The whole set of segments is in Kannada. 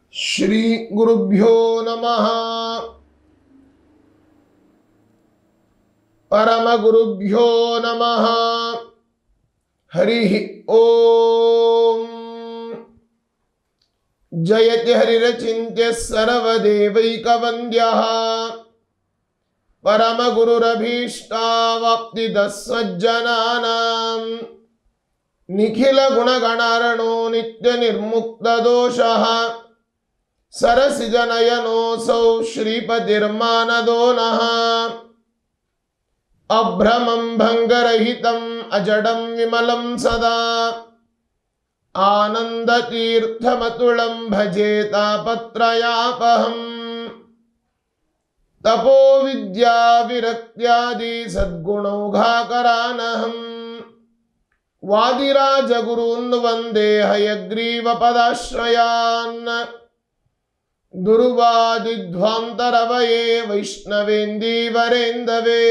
श्रीगुरुभ्यो नमः परमगुरुभ्यो नमः हरिः ॐ जयति हरिरचिन्त्यः सर्वदेवैकवन्द्यः परमगुरुरभीष्टावाप्तिदः सज्जनानाम् निखिलगुणगणार्णो नित्यनिर्मुक्तदोषः सरसिजनयनोऽसौ श्रीपतिर्मानदो नः अभ्रमं भङ्गरहितम् अजडं विमलं सदा आनन्दतीर्थमतुलं भजे तापत्रयापहम् तपोविद्याविरक्त्यादि सद्गुणौघाकरानहम् वादिराजगुरून् वन्दे हयग्रीवपदाश्रयान् दुर्वादिध्वान्तरवये वैष्णवेन्दीवरेन्दवे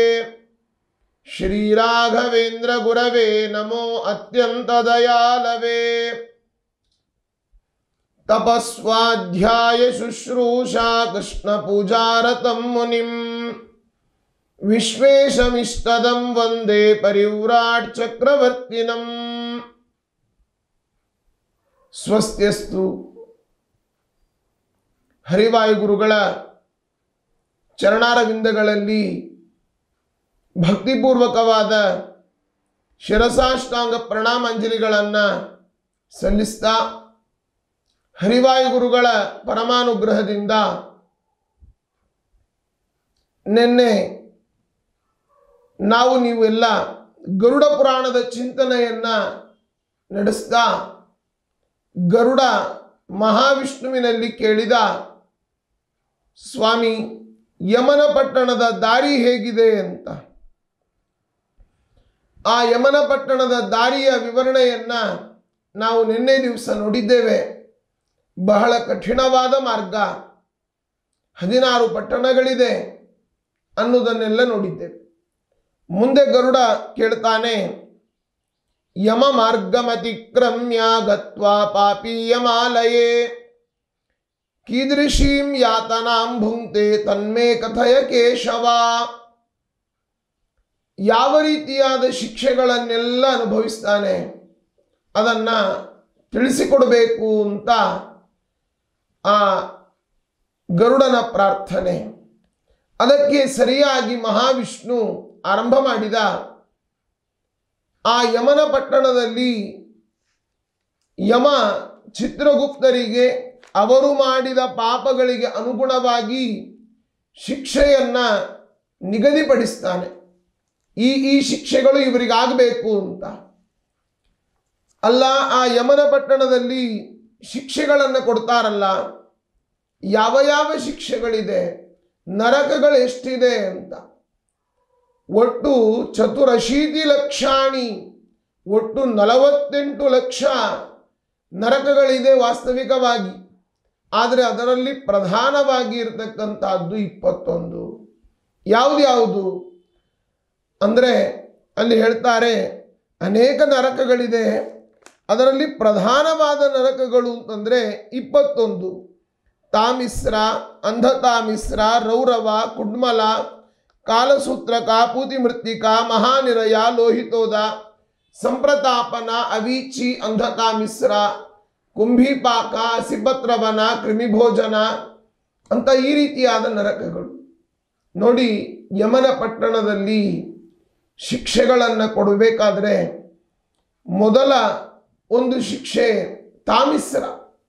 श्रीराघवेन्द्रगुरवे नमो अत्यन्तदयालवे तपस्वाध्याय शुश्रूषा कृष्णपूजारतं मुनिम् विश्वेशमिष्टदं वन्दे परिव्राट् चक्रवर्तिनम् ಸ್ವಸ್ತ್ಯಸ್ತು ಹರಿವಾಯುಗುರುಗಳ ಚರಣಾರವಿಂದಗಳಲ್ಲಿ ಭಕ್ತಿಪೂರ್ವಕವಾದ ಶಿರಸಾಷ್ಟಾಂಗ ಪ್ರಣಾಮಾಂಜಲಿಗಳನ್ನು ಸಲ್ಲಿಸ್ತಾ ಹರಿವಾಯುಗುರುಗಳ ಪರಮಾನುಗ್ರಹದಿಂದ ನಿನ್ನೆ ನಾವು ನೀವು ಎಲ್ಲ ಗರುಡ ಪುರಾಣದ ಚಿಂತನೆಯನ್ನು ನಡೆಸ್ತಾ ಗರುಡ ಮಹಾವಿಷ್ಣುವಿನಲ್ಲಿ ಕೇಳಿದ ಸ್ವಾಮಿ ಯಮನ ಪಟ್ಟಣದ ದಾರಿ ಹೇಗಿದೆ ಅಂತ ಆ ಯಮನ ಪಟ್ಟಣದ ದಾರಿಯ ವಿವರಣೆಯನ್ನ ನಾವು ನಿನ್ನೆ ದಿವಸ ನೋಡಿದ್ದೇವೆ ಬಹಳ ಕಠಿಣವಾದ ಮಾರ್ಗ ಹದಿನಾರು ಪಟ್ಟಣಗಳಿದೆ ಅನ್ನೋದನ್ನೆಲ್ಲ ನೋಡಿದ್ದೇವೆ ಮುಂದೆ ಗರುಡ ಕೇಳ್ತಾನೆ ಯಮ ಮಾರ್ಗಮತಿಕ್ರಮ್ಯ ಗತ್ವಾ ಪಾಪೀಯಮಾಲಯೇ ಕೀದೃಶೀಂ ಯಾತನಾಂ ಭುಂಕ್ತೆ ತನ್ಮೇ ಕಥಯ ಕೇಶವ ಯಾವ ರೀತಿಯಾದ ಶಿಕ್ಷೆಗಳನ್ನೆಲ್ಲ ಅನುಭವಿಸ್ತಾನೆ ಅದನ್ನ ತಿಳಿಸಿಕೊಡಬೇಕು ಅಂತ ಆ ಗರುಡನ ಪ್ರಾರ್ಥನೆ ಅದಕ್ಕೆ ಸರಿಯಾಗಿ ಮಹಾವಿಷ್ಣು ಆರಂಭ ಮಾಡಿದ ಆ ಯಮನ ಪಟ್ಟಣದಲ್ಲಿ ಯಮ ಚಿತ್ರಗುಪ್ತರಿಗೆ ಅವರು ಮಾಡಿದ ಪಾಪಗಳಿಗೆ ಅನುಗುಣವಾಗಿ ಶಿಕ್ಷೆಯನ್ನ ನಿಗದಿಪಡಿಸ್ತಾನೆ ಈ ಈ ಶಿಕ್ಷೆಗಳು ಇವರಿಗಾಗಬೇಕು ಅಂತ ಅಲ್ಲ ಆ ಯಮನ ಪಟ್ಟಣದಲ್ಲಿ ಶಿಕ್ಷೆಗಳನ್ನು ಕೊಡ್ತಾರಲ್ಲ ಯಾವ ಯಾವ ಶಿಕ್ಷೆಗಳಿದೆ ನರಕಗಳು ಎಷ್ಟಿದೆ ಅಂತ ಒಟ್ಟು ಚತುರಶೀತಿ ಲಕ್ಷಾಣಿ ಒಟ್ಟು ನಲವತ್ತೆಂಟು ಲಕ್ಷ ನರಕಗಳಿದೆ ವಾಸ್ತವಿಕವಾಗಿ ಆದರೆ ಅದರಲ್ಲಿ ಪ್ರಧಾನವಾಗಿ ಇರತಕ್ಕಂಥದ್ದು ಇಪ್ಪತ್ತೊಂದು ಯಾವುದು ಅಂದರೆ ಅಲ್ಲಿ ಹೇಳ್ತಾರೆ ಅನೇಕ ನರಕಗಳಿದೆ ಅದರಲ್ಲಿ ಪ್ರಧಾನವಾದ ನರಕಗಳು ಅಂತಂದರೆ ಇಪ್ಪತ್ತೊಂದು ತಾಮಿಸ್ರ ಅಂಧತಾಮಿಸ್ರ ರೌರವ ಕುಡ್ಮಲ ಕಾಲಸೂತ್ರಕ ಪೂತಿ ಮೃತ್ತಿಕ ಮಹಾನಿರಯ ಲೋಹಿತೋದ ಸಂಪ್ರತಾಪನ ಅವೀಚಿ ಅಂಧಕಾಮಿಸ್ರ ಕುಂಭಿಪಾಕ ಸಿಬತ್ರವನ ಕ್ರಿಮಿಭೋಜನ ಅಂತ ಈ ರೀತಿಯಾದ ನರಕಗಳು ನೋಡಿ ಯಮನ ಪಟ್ಟಣದಲ್ಲಿ ಶಿಕ್ಷೆಗಳನ್ನು ಕೊಡಬೇಕಾದ್ರೆ ಮೊದಲ ಒಂದು ಶಿಕ್ಷೆ ತಾಮಿಸ್ರ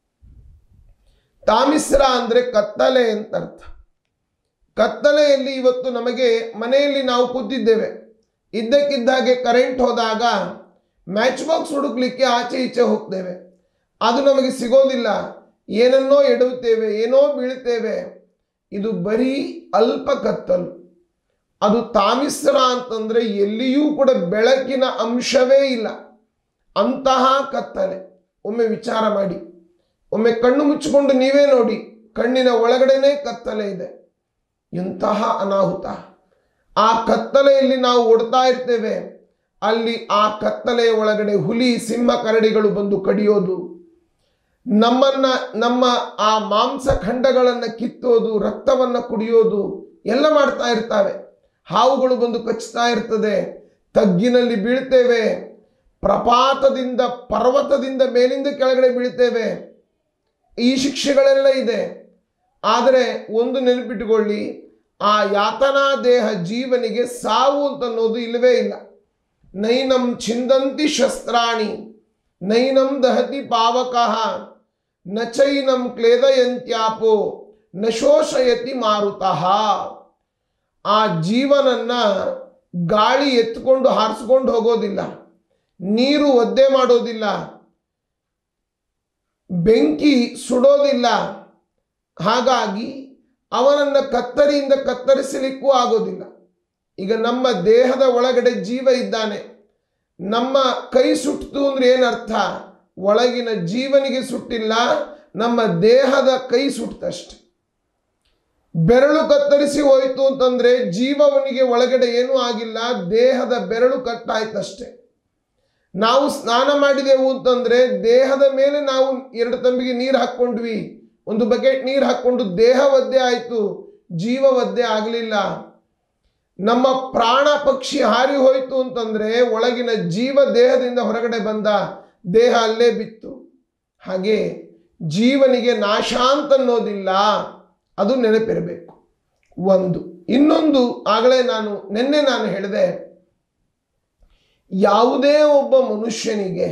ತಾಮಿಸ್ರ ಅಂದರೆ ಕತ್ತಲೆ ಅಂತ ಅರ್ಥ ಕತ್ತಲೆಯಲ್ಲಿ ಇವತ್ತು ನಮಗೆ ಮನೆಯಲ್ಲಿ ನಾವು ಕೂತಿದ್ದೇವೆ ಇದ್ದಕ್ಕಿದ್ದಾಗೆ ಕರೆಂಟ್ ಹೋದಾಗ ಮ್ಯಾಚ್ ಬಾಕ್ಸ್ ಹುಡುಕ್ಲಿಕ್ಕೆ ಆಚೆ ಈಚೆ ಹೋಗ್ತೇವೆ ಅದು ನಮಗೆ ಸಿಗೋದಿಲ್ಲ ಏನನ್ನೋ ಎಡುತ್ತೇವೆ ಏನೋ ಬೀಳ್ತೇವೆ ಇದು ಬರೀ ಅಲ್ಪ ಕತ್ತಲು ಅದು ತಾಮಿಸ್ರ ಅಂತಂದ್ರೆ ಎಲ್ಲಿಯೂ ಕೂಡ ಬೆಳಕಿನ ಅಂಶವೇ ಇಲ್ಲ ಅಂತಹ ಕತ್ತಲೆ ಒಮ್ಮೆ ವಿಚಾರ ಮಾಡಿ ಒಮ್ಮೆ ಕಣ್ಣು ಮುಚ್ಚಿಕೊಂಡು ನೀವೇ ನೋಡಿ ಕಣ್ಣಿನ ಒಳಗಡೆನೇ ಕತ್ತಲೆ ಇದೆ ಎಂತಹ ಅನಾಹುತ ಆ ಕತ್ತಲೆಯಲ್ಲಿ ನಾವು ಓಡ್ತಾ ಇರ್ತೇವೆ ಅಲ್ಲಿ ಆ ಕತ್ತಲೆಯ ಒಳಗಡೆ ಹುಲಿ ಸಿಂಹ ಕರಡಿಗಳು ಬಂದು ಕಡಿಯೋದು ನಮ್ಮನ್ನ ನಮ್ಮ ಆ ಮಾಂಸ ಖಂಡಗಳನ್ನು ಕಿತ್ತೋದು ರಕ್ತವನ್ನು ಕುಡಿಯೋದು ಎಲ್ಲ ಮಾಡ್ತಾ ಇರ್ತಾವೆ ಹಾವುಗಳು ಬಂದು ಕಚ್ಚುತ್ತಾ ಇರ್ತದೆ ತಗ್ಗಿನಲ್ಲಿ ಬೀಳ್ತೇವೆ ಪ್ರಪಾತದಿಂದ ಪರ್ವತದಿಂದ ಮೇಲಿಂದ ಕೆಳಗಡೆ ಬೀಳ್ತೇವೆ ಈ ಶಿಕ್ಷೆಗಳೆಲ್ಲ ಇದೆ ಆದರೆ ಒಂದು ನೆನಪಿಟ್ಟುಕೊಳ್ಳಿ ಆ ಯಾತನಾ ದೇಹ ಜೀವನಿಗೆ ಸಾವು ಅಂತ ಅನ್ನೋದು ಇಲ್ಲವೇ ಇಲ್ಲ ನೈನಂ ಛಿಂದಂತಿ ಶಸ್ತ್ರಾಣಿ ನೈನಂ ದಹತಿ ಪಾವಕಃ ನ ಚೈನಂ ಕ್ಲೇದಯಂತ್ಯಾಪೋ ನ ಶೋಷಯತಿ ಮಾರುತಃ ಆ ಜೀವನನ್ನ ಗಾಳಿ ಎತ್ಕೊಂಡು ಹಾರಿಸ್ಕೊಂಡು ಹೋಗೋದಿಲ್ಲ ನೀರು ಒದ್ದೆ ಮಾಡೋದಿಲ್ಲ ಬೆಂಕಿ ಸುಡೋದಿಲ್ಲ ಹಾಗಾಗಿ ಅವನನ್ನು ಕತ್ತರಿಯಿಂದ ಕತ್ತರಿಸಲಿಕ್ಕೂ ಆಗೋದಿಲ್ಲ ಈಗ ನಮ್ಮ ದೇಹದ ಒಳಗಡೆ ಜೀವ ಇದ್ದಾನೆ ನಮ್ಮ ಕೈ ಸುಟ್ಟಿತು ಅಂದ್ರೆ ಏನರ್ಥ ಒಳಗಿನ ಜೀವನಿಗೆ ಸುಟ್ಟಿಲ್ಲ ನಮ್ಮ ದೇಹದ ಕೈ ಸುಟ್ಟಷ್ಟೆ ಬೆರಳು ಕತ್ತರಿಸಿ ಹೋಯಿತು ಅಂತಂದ್ರೆ ಜೀವವನಿಗೆ ಒಳಗಡೆ ಏನೂ ಆಗಿಲ್ಲ ದೇಹದ ಬೆರಳು ಕಟ್ಟಾಯ್ತಷ್ಟೆ ನಾವು ಸ್ನಾನ ಮಾಡಿದೆವು ಅಂತಂದ್ರೆ ದೇಹದ ಮೇಲೆ ನಾವು ಎರಡು ತಂಬಿಗೆ ನೀರು ಹಾಕ್ಕೊಂಡ್ವಿ ಒಂದು ಬಕೆಟ್ ನೀರು ಹಾಕ್ಕೊಂಡು ದೇಹ ಒದ್ದೆ ಆಯಿತು ಜೀವ ಒದ್ದೆ ಆಗಲಿಲ್ಲ ನಮ್ಮ ಪ್ರಾಣ ಪಕ್ಷಿ ಹಾರಿ ಹೋಯಿತು ಅಂತಂದ್ರೆ ಒಳಗಿನ ಜೀವ ದೇಹದಿಂದ ಹೊರಗಡೆ ಬಂದ ದೇಹ ಅಲ್ಲೇ ಬಿತ್ತು ಹಾಗೆ ಜೀವನಿಗೆ ನಾಶ ಅಂತ ಅನ್ನೋದಿಲ್ಲ ಅದು ನೆನಪಿರಬೇಕು ಒಂದು ಇನ್ನೊಂದು ಆಗಲೇ ನಾನು ನಿನ್ನೆ ನಾನು ಹೇಳಿದೆ ಯಾವುದೇ ಒಬ್ಬ ಮನುಷ್ಯನಿಗೆ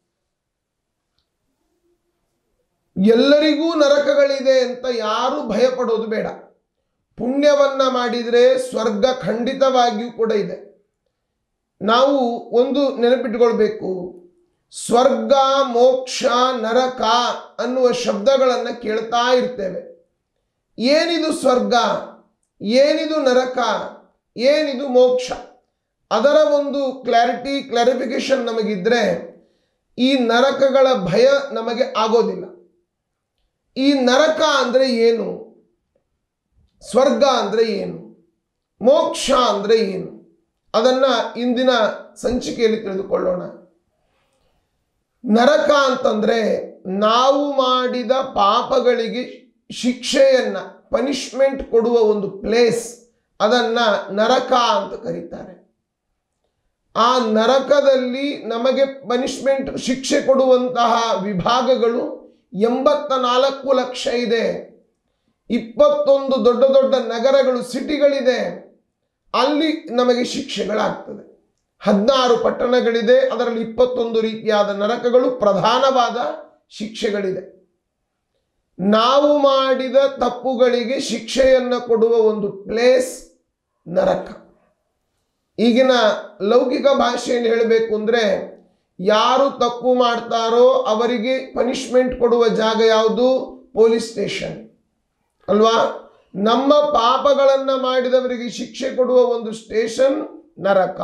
ಎಲ್ಲರಿಗೂ ನರಕಗಳಿದೆ ಅಂತ ಯಾರು ಭಯಪಡೋದು ಬೇಡ ಪುಣ್ಯವನ್ನ ಮಾಡಿದರೆ ಸ್ವರ್ಗ ಖಂಡಿತವಾಗಿಯೂ ಕೂಡ ಇದೆ ನಾವು ಒಂದು ನೆನಪಿಟ್ಕೊಳ್ಬೇಕು ಸ್ವರ್ಗ ಮೋಕ್ಷ ನರಕ ಅನ್ನುವ ಶಬ್ದಗಳನ್ನು ಕೇಳ್ತಾ ಇರ್ತೇವೆ ಏನಿದು ಸ್ವರ್ಗ ಏನಿದು ನರಕ ಏನಿದು ಮೋಕ್ಷ ಅದರ ಒಂದು ಕ್ಲಾರಿಟಿ ಕ್ಲಾರಿಫಿಕೇಶನ್ ನಮಗಿದ್ರೆ ಈ ನರಕಗಳ ಭಯ ನಮಗೆ ಆಗೋದಿಲ್ಲ ಈ ನರಕ ಅಂದರೆ ಏನು ಸ್ವರ್ಗ ಅಂದರೆ ಏನು ಮೋಕ್ಷ ಅಂದರೆ ಏನು ಅದನ್ನು ಇಂದಿನ ಸಂಚಿಕೆಯಲ್ಲಿ ತಿಳಿದುಕೊಳ್ಳೋಣ ನರಕ ಅಂತಂದರೆ ನಾವು ಮಾಡಿದ ಪಾಪಗಳಿಗೆ ಶಿಕ್ಷೆಯನ್ನು ಪನಿಷ್ಮೆಂಟ್ ಕೊಡುವ ಒಂದು ಪ್ಲೇಸ್ ಅದನ್ನು ನರಕ ಅಂತ ಕರೀತಾರೆ ಆ ನರಕದಲ್ಲಿ ನಮಗೆ ಪನಿಷ್ಮೆಂಟ್ ಶಿಕ್ಷೆ ಕೊಡುವಂತಹ ವಿಭಾಗಗಳು ಎಂಬತ್ತ ನಾಲ್ಕು ಲಕ್ಷ ಇದೆ ಇಪ್ಪತ್ತೊಂದು ದೊಡ್ಡ ದೊಡ್ಡ ನಗರಗಳು ಸಿಟಿಗಳಿದೆ ಅಲ್ಲಿ ನಮಗೆ ಶಿಕ್ಷೆಗಳಾಗ್ತದೆ ಹದಿನಾರು ಪಟ್ಟಣಗಳಿದೆ ಅದರಲ್ಲಿ ಇಪ್ಪತ್ತೊಂದು ರೀತಿಯಾದ ನರಕಗಳು ಪ್ರಧಾನವಾದ ಶಿಕ್ಷೆಗಳಿದೆ ನಾವು ಮಾಡಿದ ತಪ್ಪುಗಳಿಗೆ ಶಿಕ್ಷೆಯನ್ನು ಕೊಡುವ ಒಂದು ಪ್ಲೇಸ್ ನರಕ ಈಗಿನ ಲೌಕಿಕ ಭಾಷೆಯಲ್ಲಿ ಹೇಳಬೇಕು ಅಂದರೆ ಯಾರು ತಪ್ಪು ಮಾಡ್ತಾರೋ ಅವರಿಗೆ ಪನಿಷ್ಮೆಂಟ್ ಕೊಡುವ ಜಾಗ ಯಾವುದು ಪೊಲೀಸ್ ಸ್ಟೇಷನ್ ಅಲ್ವಾ ನಮ್ಮ ಪಾಪಗಳನ್ನು ಮಾಡಿದವರಿಗೆ ಶಿಕ್ಷೆ ಕೊಡುವ ಒಂದು ಸ್ಟೇಷನ್ ನರಕ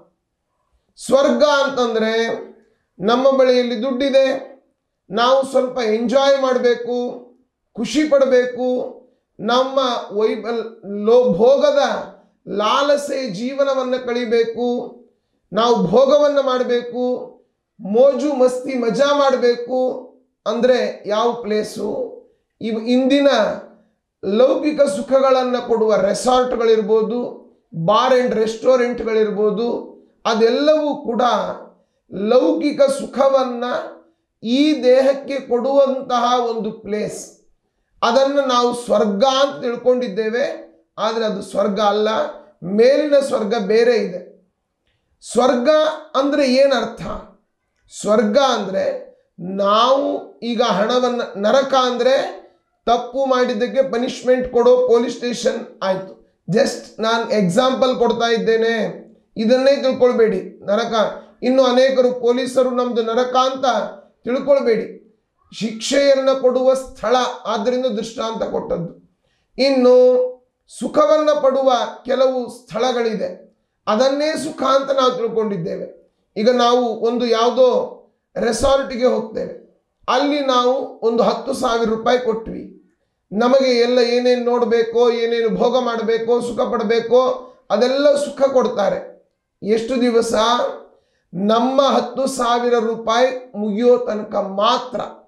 ಸ್ವರ್ಗ ಅಂತಂದರೆ ನಮ್ಮ ಬಳಿಯಲ್ಲಿ ದುಡ್ಡಿದೆ ನಾವು ಸ್ವಲ್ಪ ಎಂಜಾಯ್ ಮಾಡಬೇಕು ಖುಷಿ ಪಡಬೇಕು ನಮ್ಮ ವೈಬಲ್ ಲೋ ಭೋಗದ ಲಾಲಸೆ ಜೀವನವನ್ನು ಕಳಿಬೇಕು ನಾವು ಭೋಗವನ್ನು ಮಾಡಬೇಕು ಮೋಜು ಮಸ್ತಿ ಮಜಾ ಮಾಡಬೇಕು ಅಂದರೆ ಯಾವ ಪ್ಲೇಸು ಇವು ಇಂದಿನ ಲೌಕಿಕ ಸುಖಗಳನ್ನು ಕೊಡುವ ರೆಸಾರ್ಟ್ಗಳಿರ್ಬೋದು ಬಾರ್ ಆ್ಯಂಡ್ ರೆಸ್ಟೋರೆಂಟ್ಗಳಿರ್ಬೋದು ಅದೆಲ್ಲವೂ ಕೂಡ ಲೌಕಿಕ ಸುಖವನ್ನು ಈ ದೇಹಕ್ಕೆ ಕೊಡುವಂತಹ ಒಂದು ಪ್ಲೇಸ್ ಅದನ್ನು ನಾವು ಸ್ವರ್ಗ ಅಂತ ತಿಳ್ಕೊಂಡಿದ್ದೇವೆ ಆದರೆ ಅದು ಸ್ವರ್ಗ ಅಲ್ಲ ಮೇಲಿನ ಸ್ವರ್ಗ ಬೇರೆ ಇದೆ ಸ್ವರ್ಗ ಅಂದರೆ ಏನರ್ಥ ಸ್ವರ್ಗ ಅಂದರೆ ನಾವು ಈಗ ಹಣವನ್ನು ನರಕ ಅಂದರೆ ತಪ್ಪು ಮಾಡಿದ್ದಕ್ಕೆ ಪನಿಷ್ಮೆಂಟ್ ಕೊಡೋ ಪೊಲೀಸ್ ಸ್ಟೇಷನ್ ಆಯಿತು ಜಸ್ಟ್ ನಾನು ಎಕ್ಸಾಂಪಲ್ ಕೊಡ್ತಾ ಇದ್ದೇನೆ ಇದನ್ನೇ ತಿಳ್ಕೊಳ್ಬೇಡಿ ನರಕ ಇನ್ನು ಅನೇಕರು ಪೊಲೀಸರು ನಮ್ಮದು ನರಕ ಅಂತ ತಿಳ್ಕೊಳ್ಬೇಡಿ ಶಿಕ್ಷೆಯನ್ನು ಕೊಡುವ ಸ್ಥಳ ಆದ್ದರಿಂದ ದೃಷ್ಟಾಂತ ಕೊಟ್ಟದ್ದು ಇನ್ನು ಸುಖವನ್ನು ಪಡುವ ಕೆಲವು ಸ್ಥಳಗಳಿದೆ ಅದನ್ನೇ ಸುಖ ಅಂತ ನಾವು ತಿಳ್ಕೊಂಡಿದ್ದೇವೆ ಈಗ ನಾವು ಒಂದು ಯಾವುದೋ ರೆಸಾರ್ಟ್ಗೆ ಹೋಗ್ತೇವೆ ಅಲ್ಲಿ ನಾವು ಒಂದು ಹತ್ತು ಸಾವಿರ ರೂಪಾಯಿ ಕೊಟ್ವಿ ನಮಗೆ ಎಲ್ಲ ಏನೇನು ನೋಡಬೇಕೋ ಏನೇನು ಭೋಗ ಮಾಡಬೇಕೋ ಸುಖ ಪಡಬೇಕೋ ಅದೆಲ್ಲ ಸುಖ ಕೊಡ್ತಾರೆ ಎಷ್ಟು ದಿವಸ ನಮ್ಮ ಹತ್ತು ಸಾವಿರ ರೂಪಾಯಿ ಮುಗಿಯೋ ತನಕ ಮಾತ್ರ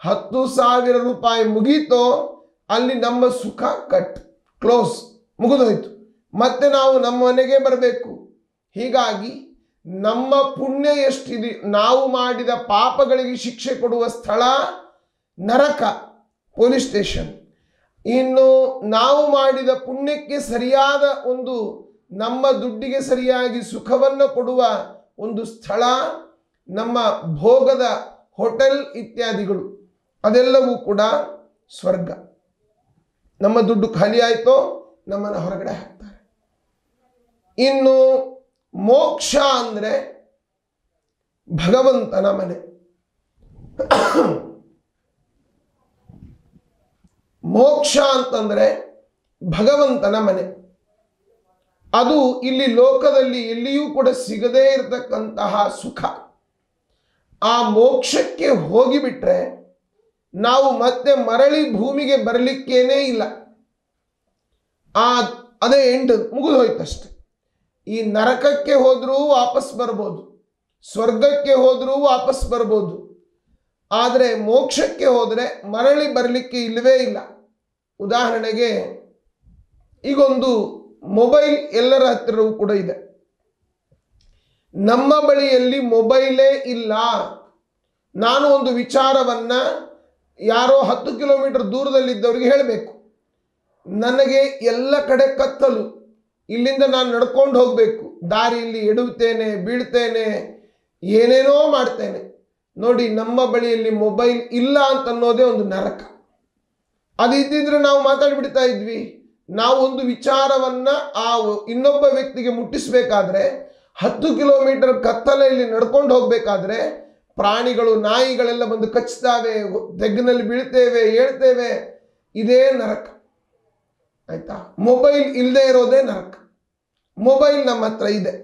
ಹತ್ತು ಸಾವಿರ ರೂಪಾಯಿ ಮುಗೀತೋ ಅಲ್ಲಿ ನಮ್ಮ ಸುಖ ಕಟ್ ಕ್ಲೋಸ್ ಮುಗಿದೋಯ್ತು ಮತ್ತೆ ನಾವು ನಮ್ಮ ಮನೆಗೆ ಬರಬೇಕು ಹೀಗಾಗಿ ನಮ್ಮ ಪುಣ್ಯ ಎಷ್ಟಿದೆ ನಾವು ಮಾಡಿದ ಪಾಪಗಳಿಗೆ ಶಿಕ್ಷೆ ಕೊಡುವ ಸ್ಥಳ ನರಕ ಪೊಲೀಸ್ ಸ್ಟೇಷನ್ ಇನ್ನು ನಾವು ಮಾಡಿದ ಪುಣ್ಯಕ್ಕೆ ಸರಿಯಾದ ಒಂದು ನಮ್ಮ ದುಡ್ಡಿಗೆ ಸರಿಯಾಗಿ ಸುಖವನ್ನು ಕೊಡುವ ಒಂದು ಸ್ಥಳ ನಮ್ಮ ಭೋಗದ ಹೋಟೆಲ್ ಇತ್ಯಾದಿಗಳು ಅದೆಲ್ಲವೂ ಕೂಡ ಸ್ವರ್ಗ ನಮ್ಮ ದುಡ್ಡು ಖಾಲಿ ಆಯಿತೋ ನಮ್ಮನ್ನು ಹೊರಗಡೆ ಹಾಕ್ತಾರೆ ಇನ್ನು ಮೋಕ್ಷ ಅಂದರೆ ಭಗವಂತನ ಮನೆ ಮೋಕ್ಷ ಅಂತಂದ್ರೆ ಭಗವಂತನ ಮನೆ ಅದು ಇಲ್ಲಿ ಲೋಕದಲ್ಲಿ ಎಲ್ಲಿಯೂ ಕೂಡ ಸಿಗದೇ ಇರತಕ್ಕಂತಹ ಸುಖ ಆ ಮೋಕ್ಷಕ್ಕೆ ಹೋಗಿಬಿಟ್ರೆ ನಾವು ಮತ್ತೆ ಮರಳಿ ಭೂಮಿಗೆ ಬರಲಿಕ್ಕೇನೇ ಇಲ್ಲ ಆ ಅದೇ ಎಂಡ್ ಮುಗಿದು ಹೋಯ್ತಷ್ಟೆ ಈ ನರಕಕ್ಕೆ ಹೋದರೂ ವಾಪಸ್ ಬರ್ಬೋದು ಸ್ವರ್ಗಕ್ಕೆ ಹೋದರೂ ವಾಪಸ್ ಬರ್ಬೋದು ಆದರೆ ಮೋಕ್ಷಕ್ಕೆ ಹೋದರೆ ಮರಳಿ ಬರಲಿಕ್ಕೆ ಇಲ್ಲವೇ ಇಲ್ಲ ಉದಾಹರಣೆಗೆ ಈಗೊಂದು ಮೊಬೈಲ್ ಎಲ್ಲರ ಹತ್ತಿರವೂ ಕೂಡ ಇದೆ ನಮ್ಮ ಬಳಿಯಲ್ಲಿ ಮೊಬೈಲೇ ಇಲ್ಲ ನಾನು ಒಂದು ವಿಚಾರವನ್ನ ಯಾರೋ ಹತ್ತು ಕಿಲೋಮೀಟರ್ ದೂರದಲ್ಲಿದ್ದವರಿಗೆ ಹೇಳಬೇಕು ನನಗೆ ಎಲ್ಲ ಕಡೆ ಕತ್ತಲು ಇಲ್ಲಿಂದ ನಾನು ನಡ್ಕೊಂಡು ಹೋಗಬೇಕು ದಾರಿಯಲ್ಲಿ ಎಡುತ್ತೇನೆ ಬೀಳ್ತೇನೆ ಏನೇನೋ ಮಾಡ್ತೇನೆ ನೋಡಿ ನಮ್ಮ ಬಳಿಯಲ್ಲಿ ಮೊಬೈಲ್ ಇಲ್ಲ ಅಂತ ಅನ್ನೋದೇ ಒಂದು ನರಕ ಅದು ಇದ್ದಿದ್ರೆ ನಾವು ಮಾತಾಡ್ಬಿಡ್ತಾ ಇದ್ವಿ ನಾವು ಒಂದು ವಿಚಾರವನ್ನ ಆ ಇನ್ನೊಬ್ಬ ವ್ಯಕ್ತಿಗೆ ಮುಟ್ಟಿಸ್ಬೇಕಾದ್ರೆ ಹತ್ತು ಕಿಲೋಮೀಟರ್ ಕತ್ತಲೆಯಲ್ಲಿ ನಡ್ಕೊಂಡು ಹೋಗ್ಬೇಕಾದ್ರೆ ಪ್ರಾಣಿಗಳು ನಾಯಿಗಳೆಲ್ಲ ಬಂದು ಕಚ್ತಾವೆ ತೆಗ್ಗಿನಲ್ಲಿ ಬೀಳ್ತೇವೆ ಹೇಳ್ತೇವೆ ಇದೇ ನರಕ ಆಯ್ತಾ ಮೊಬೈಲ್ ಇಲ್ಲದೆ ಇರೋದೇ ನರಕ ಮೊಬೈಲ್ ನಮ್ಮ ಹತ್ರ ಇದೆ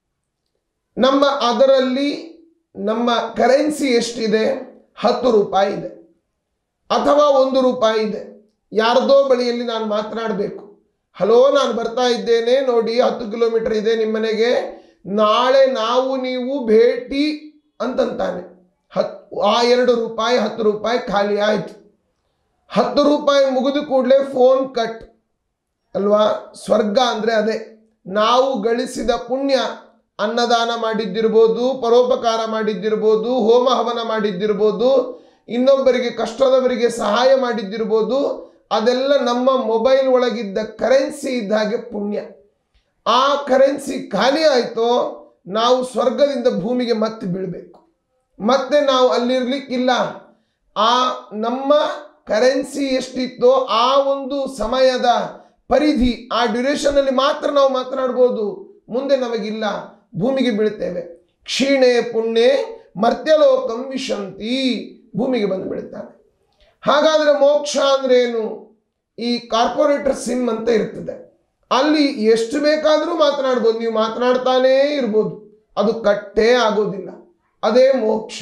ನಮ್ಮ ಅದರಲ್ಲಿ ನಮ್ಮ ಕರೆನ್ಸಿ ಎಷ್ಟಿದೆ ಹತ್ತು ರೂಪಾಯಿ ಇದೆ ಅಥವಾ ಒಂದು ರೂಪಾಯಿ ಇದೆ ಯಾರದೋ ಬಳಿಯಲ್ಲಿ ನಾನು ಮಾತನಾಡಬೇಕು ಹಲೋ ನಾನು ಬರ್ತಾ ಇದ್ದೇನೆ ನೋಡಿ ಹತ್ತು ಕಿಲೋಮೀಟರ್ ಇದೆ ನಿಮ್ಮನೆಗೆ ನಾಳೆ ನಾವು ನೀವು ಭೇಟಿ ಅಂತಂತಾನೆ ಹತ್ ಆ ಎರಡು ರೂಪಾಯಿ ಹತ್ತು ರೂಪಾಯಿ ಖಾಲಿ ಆಯಿತು ಹತ್ತು ರೂಪಾಯಿ ಮುಗಿದು ಕೂಡಲೇ ಫೋನ್ ಕಟ್ ಅಲ್ವಾ ಸ್ವರ್ಗ ಅಂದರೆ ಅದೇ ನಾವು ಗಳಿಸಿದ ಪುಣ್ಯ ಅನ್ನದಾನ ಮಾಡಿದ್ದಿರ್ಬೋದು ಪರೋಪಕಾರ ಮಾಡಿದ್ದಿರ್ಬೋದು ಹೋಮ ಹವನ ಮಾಡಿದ್ದಿರ್ಬೋದು ಇನ್ನೊಬ್ಬರಿಗೆ ಕಷ್ಟದವರಿಗೆ ಸಹಾಯ ಮಾಡಿದ್ದಿರ್ಬೋದು ಅದೆಲ್ಲ ನಮ್ಮ ಮೊಬೈಲ್ ಒಳಗಿದ್ದ ಕರೆನ್ಸಿ ಇದ್ದ ಹಾಗೆ ಪುಣ್ಯ ಆ ಕರೆನ್ಸಿ ಖಾಲಿ ಆಯಿತೋ ನಾವು ಸ್ವರ್ಗದಿಂದ ಭೂಮಿಗೆ ಮತ್ತೆ ಬೀಳಬೇಕು ಮತ್ತೆ ನಾವು ಅಲ್ಲಿರ್ಲಿಕ್ಕಿಲ್ಲ ಆ ನಮ್ಮ ಕರೆನ್ಸಿ ಎಷ್ಟಿತ್ತೋ ಆ ಒಂದು ಸಮಯದ ಪರಿಧಿ ಆ ಡ್ಯುರೇಷನ್ ಅಲ್ಲಿ ಮಾತ್ರ ನಾವು ಮಾತನಾಡ್ಬೋದು ಮುಂದೆ ನಮಗಿಲ್ಲ ಭೂಮಿಗೆ ಬೀಳ್ತೇವೆ ಕ್ಷೀಣೆ ಪುಣ್ಯ ಮರ್ತ್ಯಲೋಕಂ ವಿಶಂತಿ ಭೂಮಿಗೆ ಬಂದು ಬೀಳ್ತಾನೆ ಹಾಗಾದ್ರೆ ಮೋಕ್ಷ ಅಂದ್ರೆ ಏನು ಈ ಕಾರ್ಪೊರೇಟರ್ ಸಿಮ್ ಅಂತ ಇರ್ತದೆ ಅಲ್ಲಿ ಎಷ್ಟು ಬೇಕಾದರೂ ಮಾತನಾಡ್ಬೋದು ನೀವು ಮಾತನಾಡ್ತಾನೇ ಇರ್ಬೋದು ಅದು ಕಟ್ಟೇ ಆಗೋದಿಲ್ಲ ಅದೇ ಮೋಕ್ಷ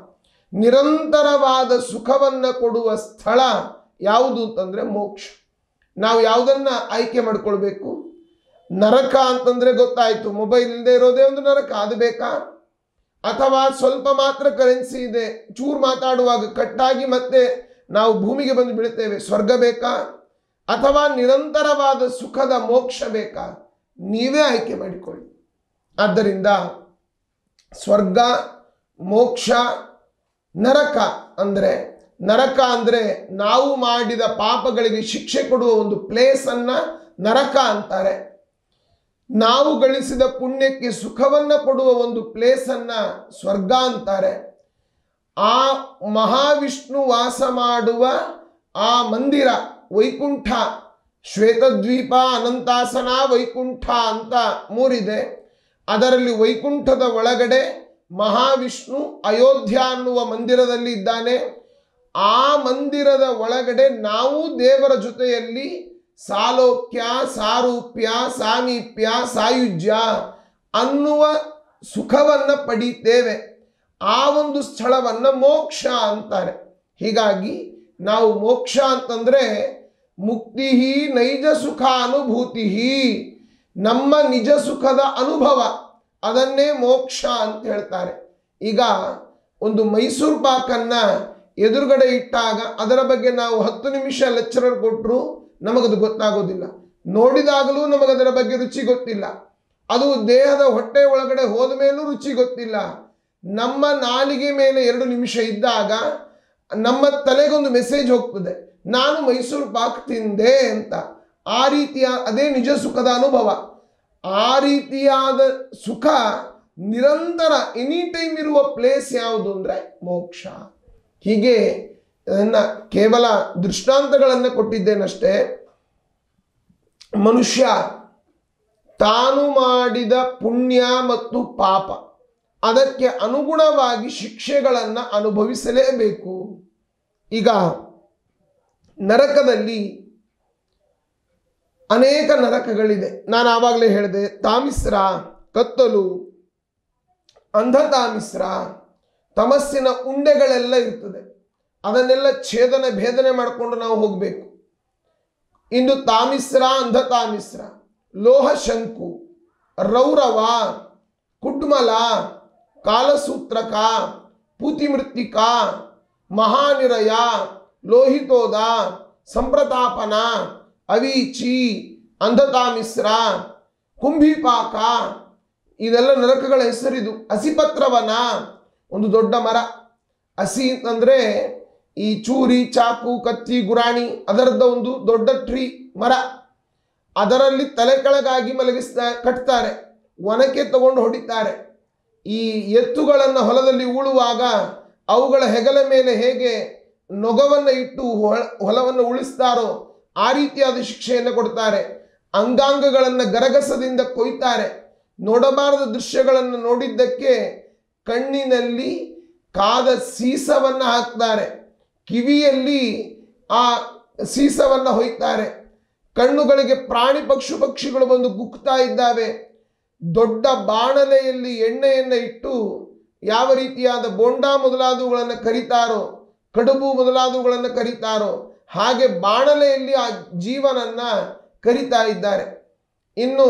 ನಿರಂತರವಾದ ಸುಖವನ್ನು ಕೊಡುವ ಸ್ಥಳ ಯಾವುದು ಅಂತಂದ್ರೆ ಮೋಕ್ಷ ನಾವು ಯಾವುದನ್ನ ಆಯ್ಕೆ ಮಾಡ್ಕೊಳ್ಬೇಕು ನರಕ ಅಂತಂದ್ರೆ ಗೊತ್ತಾಯ್ತು ಮೊಬೈಲ್ ಇಲ್ಲದೆ ಇರೋದೇ ಒಂದು ನರಕ ಅದು ಬೇಕಾ ಅಥವಾ ಸ್ವಲ್ಪ ಮಾತ್ರ ಕರೆನ್ಸಿ ಇದೆ ಚೂರು ಮಾತಾಡುವಾಗ ಕಟ್ಟಾಗಿ ಮತ್ತೆ ನಾವು ಭೂಮಿಗೆ ಬಂದು ಬೀಳ್ತೇವೆ ಸ್ವರ್ಗ ಬೇಕಾ ಅಥವಾ ನಿರಂತರವಾದ ಸುಖದ ಮೋಕ್ಷ ಬೇಕಾ ನೀವೇ ಆಯ್ಕೆ ಮಾಡಿಕೊಳ್ಳಿ ಆದ್ದರಿಂದ ಸ್ವರ್ಗ ಮೋಕ್ಷ ನರಕ ಅಂದರೆ ನರಕ ಅಂದರೆ ನಾವು ಮಾಡಿದ ಪಾಪಗಳಿಗೆ ಶಿಕ್ಷೆ ಕೊಡುವ ಒಂದು ಪ್ಲೇಸನ್ನ ನರಕ ಅಂತಾರೆ ನಾವು ಗಳಿಸಿದ ಪುಣ್ಯಕ್ಕೆ ಸುಖವನ್ನ ಕೊಡುವ ಒಂದು ಪ್ಲೇಸನ್ನ ಸ್ವರ್ಗ ಅಂತಾರೆ ಆ ಮಹಾವಿಷ್ಣು ವಾಸ ಮಾಡುವ ಆ ಮಂದಿರ ವೈಕುಂಠ ಶ್ವೇತದ್ವೀಪ ಅನಂತಾಸನ ವೈಕುಂಠ ಅಂತ ಮೂರಿದೆ ಅದರಲ್ಲಿ ವೈಕುಂಠದ ಒಳಗಡೆ ಮಹಾವಿಷ್ಣು ಅಯೋಧ್ಯ ಅನ್ನುವ ಮಂದಿರದಲ್ಲಿ ಇದ್ದಾನೆ ಆ ಮಂದಿರದ ಒಳಗಡೆ ನಾವು ದೇವರ ಜೊತೆಯಲ್ಲಿ ಸಾಲೋಕ್ಯ ಸಾರೂಪ್ಯ ಸಾಮೀಪ್ಯ ಸಾಯುಜ್ಯ ಅನ್ನುವ ಸುಖವನ್ನು ಪಡೀತೇವೆ ಆ ಒಂದು ಸ್ಥಳವನ್ನು ಮೋಕ್ಷ ಅಂತಾರೆ ಹೀಗಾಗಿ ನಾವು ಮೋಕ್ಷ ಅಂತಂದ್ರೆ ಮುಕ್ತಿ ನೈಜ ಸುಖ ಅನುಭೂತಿ ನಮ್ಮ ನಿಜ ಸುಖದ ಅನುಭವ ಅದನ್ನೇ ಮೋಕ್ಷ ಅಂತ ಹೇಳ್ತಾರೆ ಈಗ ಒಂದು ಮೈಸೂರು ಪಾಕನ್ನ ಎದುರುಗಡೆ ಇಟ್ಟಾಗ ಅದರ ಬಗ್ಗೆ ನಾವು ಹತ್ತು ನಿಮಿಷ ಲೆಕ್ಚರರ್ ಕೊಟ್ಟರು ನಮಗದು ಗೊತ್ತಾಗೋದಿಲ್ಲ ನೋಡಿದಾಗಲೂ ನಮಗದರ ಬಗ್ಗೆ ರುಚಿ ಗೊತ್ತಿಲ್ಲ ಅದು ದೇಹದ ಹೊಟ್ಟೆ ಒಳಗಡೆ ಹೋದ ಮೇಲೂ ರುಚಿ ಗೊತ್ತಿಲ್ಲ ನಮ್ಮ ನಾಲಿಗೆ ಮೇಲೆ ಎರಡು ನಿಮಿಷ ಇದ್ದಾಗ ನಮ್ಮ ತಲೆಗೊಂದು ಮೆಸೇಜ್ ಹೋಗ್ತದೆ ನಾನು ಮೈಸೂರು ಪಾಕ್ ತಿಂದೆ ಅಂತ ಆ ರೀತಿಯ ಅದೇ ನಿಜ ಸುಖದ ಅನುಭವ ಆ ರೀತಿಯಾದ ಸುಖ ನಿರಂತರ ಎನಿ ಟೈಮ್ ಇರುವ ಪ್ಲೇಸ್ ಯಾವುದು ಅಂದರೆ ಮೋಕ್ಷ ಹೀಗೆ ಅದನ್ನು ಕೇವಲ ದೃಷ್ಟಾಂತಗಳನ್ನು ಕೊಟ್ಟಿದ್ದೇನಷ್ಟೇ ಮನುಷ್ಯ ತಾನು ಮಾಡಿದ ಪುಣ್ಯ ಮತ್ತು ಪಾಪ ಅದಕ್ಕೆ ಅನುಗುಣವಾಗಿ ಶಿಕ್ಷೆಗಳನ್ನು ಅನುಭವಿಸಲೇಬೇಕು ಈಗ ನರಕದಲ್ಲಿ ಅನೇಕ ನರಕಗಳಿದೆ ನಾನು ಆವಾಗಲೇ ಹೇಳಿದೆ ತಾಮಿಸ್ರ ಕತ್ತಲು ಅಂಧತಾಮಿಸ್ರ ತಮಸ್ಸಿನ ಉಂಡೆಗಳೆಲ್ಲ ಇರ್ತದೆ ಅದನ್ನೆಲ್ಲ ಛೇದನ ಭೇದನೆ ಮಾಡಿಕೊಂಡು ನಾವು ಹೋಗಬೇಕು ಇಂದು ತಾಮಿಸ್ರ ಅಂಧತಾಮಿಸ್ರ ಲೋಹ ಶಂಕು ರೌರವ ಕುಡ್ಮಲ ಕಾಲಸೂತ್ರಕ ಪೂತಿಮೃತ್ತಿಕ ಮಹಾನಿರಯ ಲೋಹಿತೋದ ಸಂಪ್ರತಾಪನ ಅವೀಚಿ ಅಂಧತಾಮಿಸ್ರ ಕುಂಭಿಪಾಕ ಇದೆಲ್ಲ ನರಕಗಳ ಹೆಸರಿದು ಹಸಿಪತ್ರವನ ಒಂದು ದೊಡ್ಡ ಮರ ಹಸಿ ಅಂತಂದರೆ ಈ ಚೂರಿ ಚಾಕು ಕತ್ತಿ ಗುರಾಣಿ ಅದರದ ಒಂದು ದೊಡ್ಡ ಟ್ರೀ ಮರ ಅದರಲ್ಲಿ ತಲೆ ಕೆಳಗಾಗಿ ಮಲಗಿಸ್ತಾ ಕಟ್ತಾರೆ ಒನಕೆ ತಗೊಂಡು ಹೊಡಿತಾರೆ ಈ ಎತ್ತುಗಳನ್ನು ಹೊಲದಲ್ಲಿ ಉಳುವಾಗ ಅವುಗಳ ಹೆಗಲ ಮೇಲೆ ಹೇಗೆ ನೊಗವನ್ನು ಇಟ್ಟು ಹೊಲ- ಹೊಲವನ್ನು ಉಳಿಸ್ತಾರೋ ಆ ರೀತಿಯಾದ ಶಿಕ್ಷೆಯನ್ನು ಕೊಡ್ತಾರೆ ಅಂಗಾಂಗಗಳನ್ನು ಗರಗಸದಿಂದ ಕೊಯ್ತಾರೆ ನೋಡಬಾರದ ದೃಶ್ಯಗಳನ್ನು ನೋಡಿದ್ದಕ್ಕೆ ಕಣ್ಣಿನಲ್ಲಿ ಕಾದ ಸೀಸವನ್ನು ಹಾಕ್ತಾರೆ ಕಿವಿಯಲ್ಲಿ ಆ ಸೀಸವನ್ನು ಹೊಯ್ತಾರೆ ಕಣ್ಣುಗಳಿಗೆ ಪ್ರಾಣಿ ಪಕ್ಷು ಪಕ್ಷಿಗಳು ಬಂದು ಗುಕ್ತಾ ಇದ್ದಾವೆ ದೊಡ್ಡ ಬಾಣಲೆಯಲ್ಲಿ ಎಣ್ಣೆಯನ್ನು ಇಟ್ಟು ಯಾವ ರೀತಿಯಾದ ಬೋಂಡಾ ಮೊದಲಾದವುಗಳನ್ನು ಕರಿತಾರೋ ಕಡುಬು ಮೊದಲಾದವುಗಳನ್ನು ಕರಿತಾರೋ ಹಾಗೆ ಬಾಣಲೆಯಲ್ಲಿ ಆ ಜೀವನನ್ನ ಕರಿತಾ ಇದ್ದಾರೆ ಇನ್ನು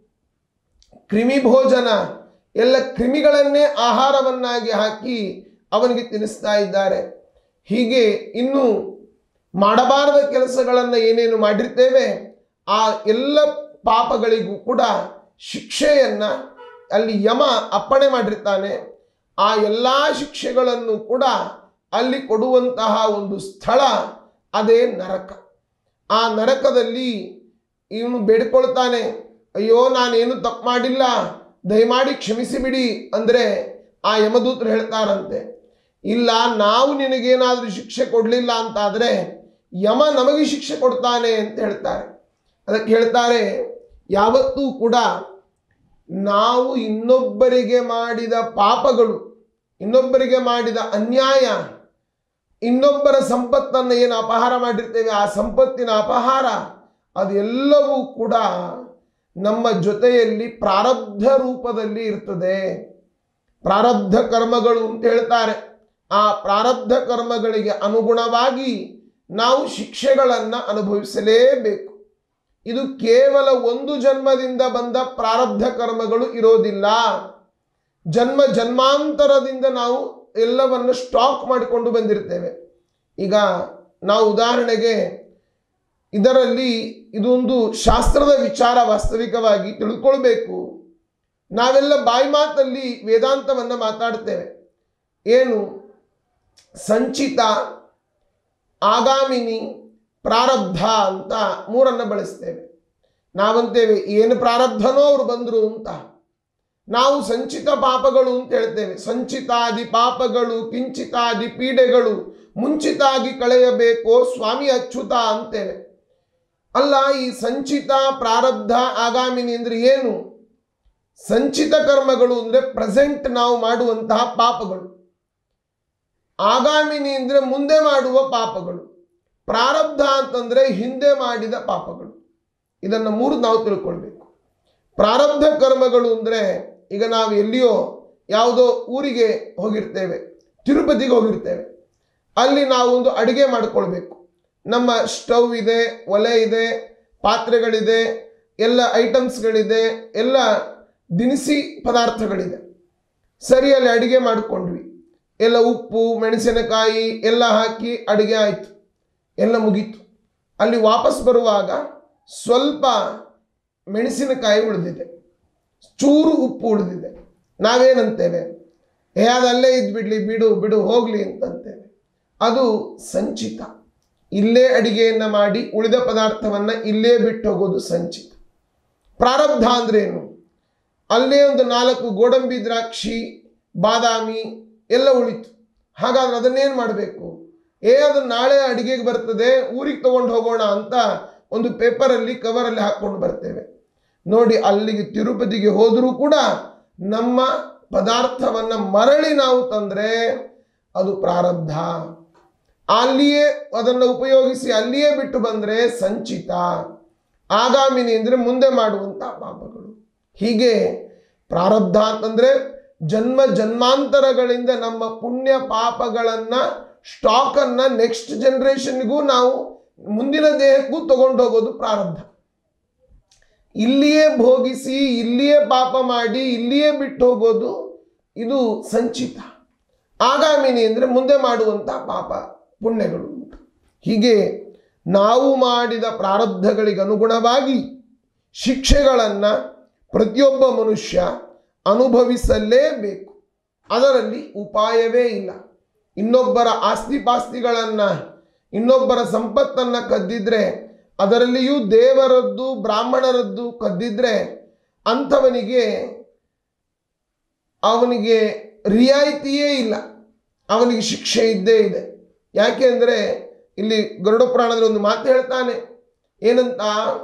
ಕ್ರಿಮಿ ಭೋಜನ ಎಲ್ಲ ಕ್ರಿಮಿಗಳನ್ನೇ ಆಹಾರವನ್ನಾಗಿ ಹಾಕಿ ಅವನಿಗೆ ತಿನ್ನಿಸ್ತಾ ಇದ್ದಾರೆ ಹೀಗೆ ಇನ್ನು ಮಾಡಬಾರದ ಕೆಲಸಗಳನ್ನು ಏನೇನು ಮಾಡಿರ್ತೇವೆ ಆ ಎಲ್ಲ ಪಾಪಗಳಿಗೂ ಕೂಡ ಶಿಕ್ಷೆಯನ್ನು ಅಲ್ಲಿ ಯಮ ಅಪ್ಪಣೆ ಮಾಡಿರ್ತಾನೆ ಆ ಎಲ್ಲ ಶಿಕ್ಷೆಗಳನ್ನು ಕೂಡ ಅಲ್ಲಿ ಕೊಡುವಂತಹ ಒಂದು ಸ್ಥಳ ಅದೇ ನರಕ ಆ ನರಕದಲ್ಲಿ ಇವನು ಬೇಡ್ಕೊಳ್ತಾನೆ ಅಯ್ಯೋ ನಾನೇನು ತಪ್ಪು ಮಾಡಿಲ್ಲ ದಯಮಾಡಿ ಕ್ಷಮಿಸಿಬಿಡಿ ಅಂದರೆ ಆ ಯಮದೂತರು ಹೇಳ್ತಾರಂತೆ ಇಲ್ಲ ನಾವು ನಿನಗೇನಾದರೂ ಶಿಕ್ಷೆ ಕೊಡಲಿಲ್ಲ ಅಂತಾದರೆ ಯಮ ನಮಗೆ ಶಿಕ್ಷೆ ಕೊಡ್ತಾನೆ ಅಂತ ಹೇಳ್ತಾರೆ ಅದಕ್ಕೆ ಹೇಳ್ತಾರೆ ಯಾವತ್ತೂ ಕೂಡ ನಾವು ಇನ್ನೊಬ್ಬರಿಗೆ ಮಾಡಿದ ಪಾಪಗಳು ಇನ್ನೊಬ್ಬರಿಗೆ ಮಾಡಿದ ಅನ್ಯಾಯ ಇನ್ನೊಬ್ಬರ ಸಂಪತ್ತನ್ನು ಏನು ಅಪಹಾರ ಮಾಡಿರ್ತೇವೆ ಆ ಸಂಪತ್ತಿನ ಅಪಹಾರ ಅದೆಲ್ಲವೂ ಕೂಡ ನಮ್ಮ ಜೊತೆಯಲ್ಲಿ ಪ್ರಾರಬ್ಧ ರೂಪದಲ್ಲಿ ಇರ್ತದೆ ಪ್ರಾರಬ್ಧ ಕರ್ಮಗಳು ಅಂತ ಹೇಳ್ತಾರೆ ಆ ಪ್ರಾರಬ್ಧ ಕರ್ಮಗಳಿಗೆ ಅನುಗುಣವಾಗಿ ನಾವು ಶಿಕ್ಷೆಗಳನ್ನು ಅನುಭವಿಸಲೇಬೇಕು ಇದು ಕೇವಲ ಒಂದು ಜನ್ಮದಿಂದ ಬಂದ ಪ್ರಾರಬ್ಧ ಕರ್ಮಗಳು ಇರೋದಿಲ್ಲ ಜನ್ಮ ಜನ್ಮಾಂತರದಿಂದ ನಾವು ಎಲ್ಲವನ್ನು ಸ್ಟಾಕ್ ಮಾಡಿಕೊಂಡು ಬಂದಿರ್ತೇವೆ ಈಗ ನಾವು ಉದಾಹರಣೆಗೆ ಇದರಲ್ಲಿ ಇದೊಂದು ಶಾಸ್ತ್ರದ ವಿಚಾರ ವಾಸ್ತವಿಕವಾಗಿ ತಿಳ್ಕೊಳ್ಬೇಕು ನಾವೆಲ್ಲ ಬಾಯಿ ಮಾತಲ್ಲಿ ವೇದಾಂತವನ್ನು ಮಾತಾಡ್ತೇವೆ ಏನು ಸಂಚಿತ ಆಗಾಮಿನಿ ಪ್ರಾರಬ್ಧ ಅಂತ ಮೂರನ್ನು ಬಳಸ್ತೇವೆ ನಾವಂತೇವೆ ಏನು ಪ್ರಾರಬ್ಧನೋ ಅವರು ಬಂದರು ಅಂತ ನಾವು ಸಂಚಿತ ಪಾಪಗಳು ಅಂತ ಹೇಳ್ತೇವೆ ಸಂಚಿತಾದಿ ಪಾಪಗಳು ಕಿಂಚಿತಾದಿ ಪೀಡೆಗಳು ಮುಂಚಿತಾಗಿ ಕಳೆಯಬೇಕೋ ಸ್ವಾಮಿ ಅಚ್ಯುತ ಅಂತೇವೆ ಅಲ್ಲ ಈ ಸಂಚಿತ ಪ್ರಾರಬ್ಧ ಆಗಾಮಿನಿ ಅಂದ್ರೆ ಏನು ಸಂಚಿತ ಕರ್ಮಗಳು ಅಂದರೆ ಪ್ರೆಸೆಂಟ್ ನಾವು ಮಾಡುವಂತಹ ಪಾಪಗಳು ಆಗಾಮಿನಿ ಅಂದರೆ ಮುಂದೆ ಮಾಡುವ ಪಾಪಗಳು ಪ್ರಾರಬ್ಧ ಅಂತಂದರೆ ಹಿಂದೆ ಮಾಡಿದ ಪಾಪಗಳು ಇದನ್ನು ಮೂರು ನಾವು ತಿಳ್ಕೊಳ್ಬೇಕು ಪ್ರಾರಬ್ಧ ಕರ್ಮಗಳು ಅಂದರೆ ಈಗ ನಾವು ಎಲ್ಲಿಯೋ ಯಾವುದೋ ಊರಿಗೆ ಹೋಗಿರ್ತೇವೆ ತಿರುಪತಿಗೆ ಹೋಗಿರ್ತೇವೆ ಅಲ್ಲಿ ನಾವು ಒಂದು ಅಡುಗೆ ಮಾಡಿಕೊಳ್ಬೇಕು ನಮ್ಮ ಸ್ಟವ್ ಇದೆ ಒಲೆ ಇದೆ ಪಾತ್ರೆಗಳಿದೆ ಎಲ್ಲ ಐಟಮ್ಸ್ಗಳಿದೆ ಎಲ್ಲ ದಿನಸಿ ಪದಾರ್ಥಗಳಿದೆ ಸರಿ ಅಲ್ಲಿ ಅಡುಗೆ ಮಾಡಿಕೊಂಡ್ವಿ ಎಲ್ಲ ಉಪ್ಪು ಮೆಣಸಿನಕಾಯಿ ಎಲ್ಲ ಹಾಕಿ ಅಡುಗೆ ಆಯಿತು ಎಲ್ಲ ಮುಗೀತು ಅಲ್ಲಿ ವಾಪಸ್ ಬರುವಾಗ ಸ್ವಲ್ಪ ಮೆಣಸಿನಕಾಯಿ ಉಳಿದಿದೆ ಚೂರು ಉಪ್ಪು ಉಳಿದಿದೆ ನಾವೇನಂತೇವೆ ಏ ಅದು ಅಲ್ಲೇ ಇದ್ಬಿಡ್ಲಿ ಬಿಡು ಬಿಡು ಹೋಗಲಿ ಅಂತಂತೇವೆ ಅದು ಸಂಚಿತ ಇಲ್ಲೇ ಅಡಿಗೆಯನ್ನು ಮಾಡಿ ಉಳಿದ ಪದಾರ್ಥವನ್ನು ಇಲ್ಲೇ ಬಿಟ್ಟು ಹೋಗೋದು ಸಂಚಿತ ಪ್ರಾರಬ್ಧ ಅಂದ್ರೇನು ಅಲ್ಲೇ ಒಂದು ನಾಲ್ಕು ಗೋಡಂಬಿ ದ್ರಾಕ್ಷಿ ಬಾದಾಮಿ ಎಲ್ಲ ಉಳಿತು ಹಾಗಾದ್ರೆ ಅದನ್ನೇನು ಮಾಡಬೇಕು ಏ ಅದು ನಾಳೆ ಅಡಿಗೆಗೆ ಬರ್ತದೆ ಊರಿಗೆ ತಗೊಂಡು ಹೋಗೋಣ ಅಂತ ಒಂದು ಪೇಪರಲ್ಲಿ ಕವರಲ್ಲಿ ಹಾಕ್ಕೊಂಡು ಬರ್ತೇವೆ ನೋಡಿ ಅಲ್ಲಿಗೆ ತಿರುಪತಿಗೆ ಹೋದರೂ ಕೂಡ ನಮ್ಮ ಪದಾರ್ಥವನ್ನು ಮರಳಿ ನಾವು ತಂದರೆ ಅದು ಪ್ರಾರಬ್ಧ ಅಲ್ಲಿಯೇ ಅದನ್ನು ಉಪಯೋಗಿಸಿ ಅಲ್ಲಿಯೇ ಬಿಟ್ಟು ಬಂದರೆ ಸಂಚಿತ ಆಗಾಮಿನಿ ಅಂದರೆ ಮುಂದೆ ಮಾಡುವಂಥ ಪಾಪಗಳು ಹೀಗೆ ಪ್ರಾರಬ್ಧ ಅಂತಂದರೆ ಜನ್ಮ ಜನ್ಮಾಂತರಗಳಿಂದ ನಮ್ಮ ಪುಣ್ಯ ಪಾಪಗಳನ್ನು ಸ್ಟಾಕನ್ನು ನೆಕ್ಸ್ಟ್ ಜನ್ರೇಷನ್ಗೂ ನಾವು ಮುಂದಿನ ದೇಹಕ್ಕೂ ತಗೊಂಡು ಹೋಗೋದು ಪ್ರಾರಬ್ಧ ಇಲ್ಲಿಯೇ ಭೋಗಿಸಿ ಇಲ್ಲಿಯೇ ಪಾಪ ಮಾಡಿ ಇಲ್ಲಿಯೇ ಬಿಟ್ಟು ಹೋಗೋದು ಇದು ಸಂಚಿತ ಆಗಾಮಿನಿ ಅಂದರೆ ಮುಂದೆ ಮಾಡುವಂಥ ಪಾಪ ಪುಣ್ಯಗಳು ಉಂಟು ಹೀಗೆ ನಾವು ಮಾಡಿದ ಪ್ರಾರಬ್ಧಗಳಿಗೆ ಅನುಗುಣವಾಗಿ ಶಿಕ್ಷೆಗಳನ್ನು ಪ್ರತಿಯೊಬ್ಬ ಮನುಷ್ಯ ಅನುಭವಿಸಲೇಬೇಕು ಅದರಲ್ಲಿ ಉಪಾಯವೇ ಇಲ್ಲ ಇನ್ನೊಬ್ಬರ ಆಸ್ತಿ ಪಾಸ್ತಿಗಳನ್ನು ಇನ್ನೊಬ್ಬರ ಸಂಪತ್ತನ್ನು ಕದ್ದಿದ್ರೆ ಅದರಲ್ಲಿಯೂ ದೇವರದ್ದು ಬ್ರಾಹ್ಮಣರದ್ದು ಕದ್ದಿದ್ರೆ ಅಂಥವನಿಗೆ ಅವನಿಗೆ ರಿಯಾಯಿತಿಯೇ ಇಲ್ಲ ಅವನಿಗೆ ಶಿಕ್ಷೆ ಇದ್ದೇ ಇದೆ ಯಾಕೆ ಅಂದರೆ ಇಲ್ಲಿ ಗರುಡ ಪುರಾಣದಲ್ಲಿ ಒಂದು ಮಾತು ಹೇಳ್ತಾನೆ ಏನಂತ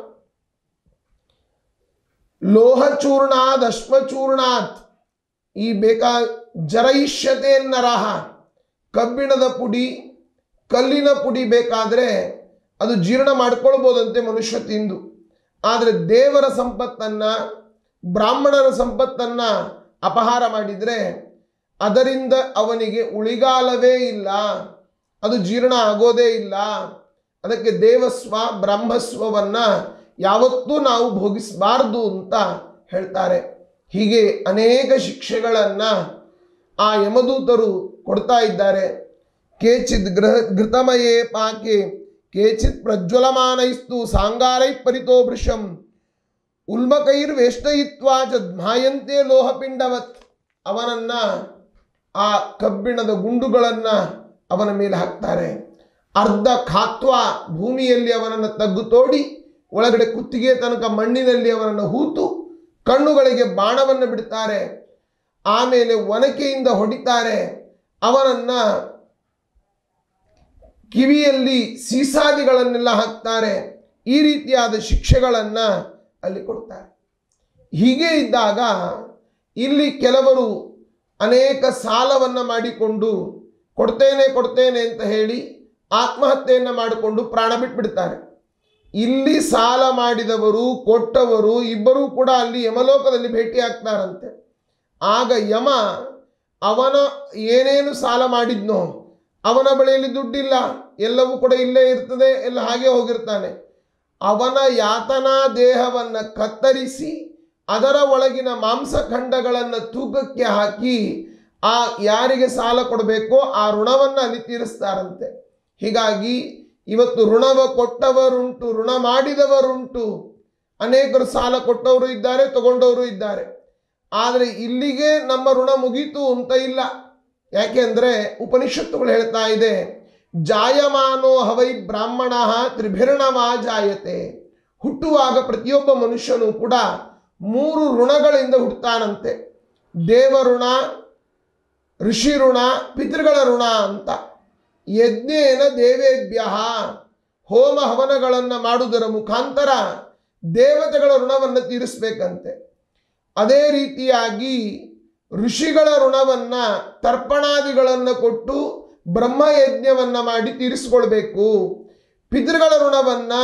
ಲೋಹಚೂರ್ಣಾದ್ ಅಶ್ಮಚೂರ್ಣಾತ್ ಈ ಬೇಕಾ ಜರಯಿಷ್ಯತೆ ನರಹ ಕಬ್ಬಿಣದ ಪುಡಿ ಕಲ್ಲಿನ ಪುಡಿ ಬೇಕಾದರೆ ಅದು ಜೀರ್ಣ ಮಾಡ್ಕೊಳ್ಬೋದಂತೆ ಮನುಷ್ಯ ತಿಂದು ಆದರೆ ದೇವರ ಸಂಪತ್ತನ್ನು ಬ್ರಾಹ್ಮಣರ ಸಂಪತ್ತನ್ನು ಅಪಹಾರ ಮಾಡಿದರೆ ಅದರಿಂದ ಅವನಿಗೆ ಉಳಿಗಾಲವೇ ಇಲ್ಲ ಅದು ಜೀರ್ಣ ಆಗೋದೇ ಇಲ್ಲ ಅದಕ್ಕೆ ದೇವಸ್ವ ಬ್ರಹ್ಮಸ್ವವನ್ನು ಯಾವತ್ತೂ ನಾವು ಭೋಗಿಸಬಾರ್ದು ಅಂತ ಹೇಳ್ತಾರೆ ಹೀಗೆ ಅನೇಕ ಶಿಕ್ಷೆಗಳನ್ನು ಆ ಯಮದೂತರು ಕೊಡ್ತಾ ಇದ್ದಾರೆ ಕೇಚಿತ್ ಗೃಹ ಘೃತಮಯೇ ಪಾಕೆ ಕೇಚಿತ್ ಪ್ರಜ್ವಲಮಾನೈಸ್ತು ಸಾಂಗಾರೈ ಪರಿತೋ ಭೃಶಂ ಉಲ್ಮಕೈರ್ವೇಷ್ಟಯಿತ್ವಾ ಚ ಧ್ಮಾಯಂತೆ ಲೋಹಪಿಂಡವತ್ ಅವನನ್ನ ಆ ಕಬ್ಬಿಣದ ಗುಂಡುಗಳನ್ನು ಅವನ ಮೇಲೆ ಹಾಕ್ತಾರೆ ಅರ್ಧ ಖಾತ್ವ ಭೂಮಿಯಲ್ಲಿ ಅವನನ್ನು ತಗ್ಗು ತೋಡಿ ಒಳಗಡೆ ಕುತ್ತಿಗೆ ತನಕ ಮಣ್ಣಿನಲ್ಲಿ ಅವನನ್ನು ಹೂತು ಕಣ್ಣುಗಳಿಗೆ ಬಾಣವನ್ನು ಬಿಡ್ತಾರೆ ಆಮೇಲೆ ಒನಕೆಯಿಂದ ಹೊಡಿತಾರೆ ಅವನನ್ನ ಕಿವಿಯಲ್ಲಿ ಸೀಸಾದಿಗಳನ್ನೆಲ್ಲ ಹಾಕ್ತಾರೆ ಈ ರೀತಿಯಾದ ಶಿಕ್ಷೆಗಳನ್ನು ಅಲ್ಲಿ ಕೊಡ್ತಾರೆ ಹೀಗೆ ಇದ್ದಾಗ ಇಲ್ಲಿ ಕೆಲವರು ಅನೇಕ ಸಾಲವನ್ನು ಮಾಡಿಕೊಂಡು ಕೊಡ್ತೇನೆ ಕೊಡ್ತೇನೆ ಅಂತ ಹೇಳಿ ಆತ್ಮಹತ್ಯೆಯನ್ನು ಮಾಡಿಕೊಂಡು ಪ್ರಾಣ ಬಿಟ್ಬಿಡ್ತಾರೆ ಇಲ್ಲಿ ಸಾಲ ಮಾಡಿದವರು ಕೊಟ್ಟವರು ಇಬ್ಬರೂ ಕೂಡ ಅಲ್ಲಿ ಯಮಲೋಕದಲ್ಲಿ ಭೇಟಿ ಆಗ್ತಾರಂತೆ ಆಗ ಯಮ ಅವನ ಏನೇನು ಸಾಲ ಮಾಡಿದ್ನೋ ಅವನ ಬಳಿಯಲ್ಲಿ ದುಡ್ಡಿಲ್ಲ ಎಲ್ಲವೂ ಕೂಡ ಇಲ್ಲೇ ಇರ್ತದೆ ಎಲ್ಲ ಹಾಗೆ ಹೋಗಿರ್ತಾನೆ ಅವನ ಯಾತನಾ ದೇಹವನ್ನು ಕತ್ತರಿಸಿ ಅದರ ಒಳಗಿನ ಮಾಂಸಖಂಡಗಳನ್ನು ತೂಕಕ್ಕೆ ಹಾಕಿ ಆ ಯಾರಿಗೆ ಸಾಲ ಕೊಡಬೇಕೋ ಆ ಋಣವನ್ನು ಅಲ್ಲಿ ತೀರಿಸ್ತಾರಂತೆ ಹೀಗಾಗಿ ಇವತ್ತು ಋಣವ ಕೊಟ್ಟವರುಂಟು ಋಣ ಮಾಡಿದವರುಂಟು ಅನೇಕರು ಸಾಲ ಕೊಟ್ಟವರು ಇದ್ದಾರೆ ತಗೊಂಡವರು ಇದ್ದಾರೆ ಆದರೆ ಇಲ್ಲಿಗೆ ನಮ್ಮ ಋಣ ಮುಗೀತು ಅಂತ ಇಲ್ಲ ಯಾಕೆಂದರೆ ಉಪನಿಷತ್ತುಗಳು ಹೇಳ್ತಾ ಇದೆ ಜಾಯಮಾನೋ ಹವೈ ಬ್ರಾಹ್ಮಣ ತ್ರಿಭಿರ್ಣವಾ ಜಾಯತೆ ಹುಟ್ಟುವಾಗ ಪ್ರತಿಯೊಬ್ಬ ಮನುಷ್ಯನು ಕೂಡ ಮೂರು ಋಣಗಳಿಂದ ಹುಟ್ಟುತ್ತಾನಂತೆ ದೇವಋಣ ಋಷಿ ಋಣ ಪಿತೃಗಳ ಋಣ ಅಂತ ಯಜ್ಞೇನ ದೇವೇಭ್ಯ ಹೋಮ ಹವನಗಳನ್ನು ಮಾಡುವುದರ ಮುಖಾಂತರ ದೇವತೆಗಳ ಋಣವನ್ನು ತೀರಿಸ್ಬೇಕಂತೆ ಅದೇ ರೀತಿಯಾಗಿ ಋಷಿಗಳ ಋಣವನ್ನು ತರ್ಪಣಾದಿಗಳನ್ನು ಕೊಟ್ಟು ಬ್ರಹ್ಮಯಜ್ಞವನ್ನು ಮಾಡಿ ತೀರಿಸ್ಕೊಳ್ಬೇಕು ಪಿತೃಗಳ ಋಣವನ್ನು